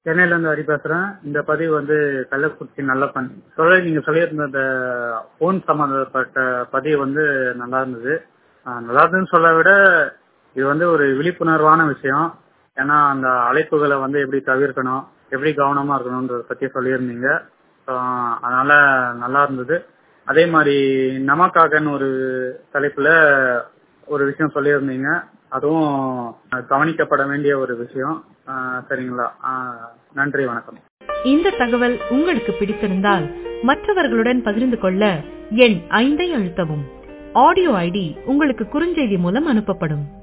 சென்னையில இருந்து ஹரி பேசுறேன் இந்த பதிவு வந்து கள்ளக்குறிச்சி நல்லப்பன் சொல்ல நீங்க சொல்லியிருந்த இந்த போன் சம்பந்தப்பட்ட பதிவு வந்து நல்லா இருந்தது ஆஹ் நல்லா இருந்ததுன்னு சொல்ல விட இது வந்து ஒரு விழிப்புணர்வான விஷயம் ஏன்னா அந்த அழைப்புகளை வந்து எப்படி தவிர்க்கணும் எப்படி கவனமா இருக்கணும்ன்றத பத்தி சொல்லியிருந்தீங்க ஆஹ் அதனால நல்லா இருந்தது அதே மாதிரி நமக்காகன்னு ஒரு தலைப்புல ஒரு விஷயம் சொல்லியிருந்தீங்க அதுவும் கவனிக்கப்பட வேண்டிய ஒரு விஷயம் ஆஹ் சரிங்களா ஆஹ் நன்றி வணக்கம் இந்த தகவல் உங்களுக்கு பிடித்திருந்தால் மற்றவர்களுடன் பகிர்ந்து கொள்ள எண் ஐந்தை அழுத்தவும் ஆடியோ ஐடி உங்களுக்கு குறுஞ்செய்தி மூலம் அனுப்பப்படும்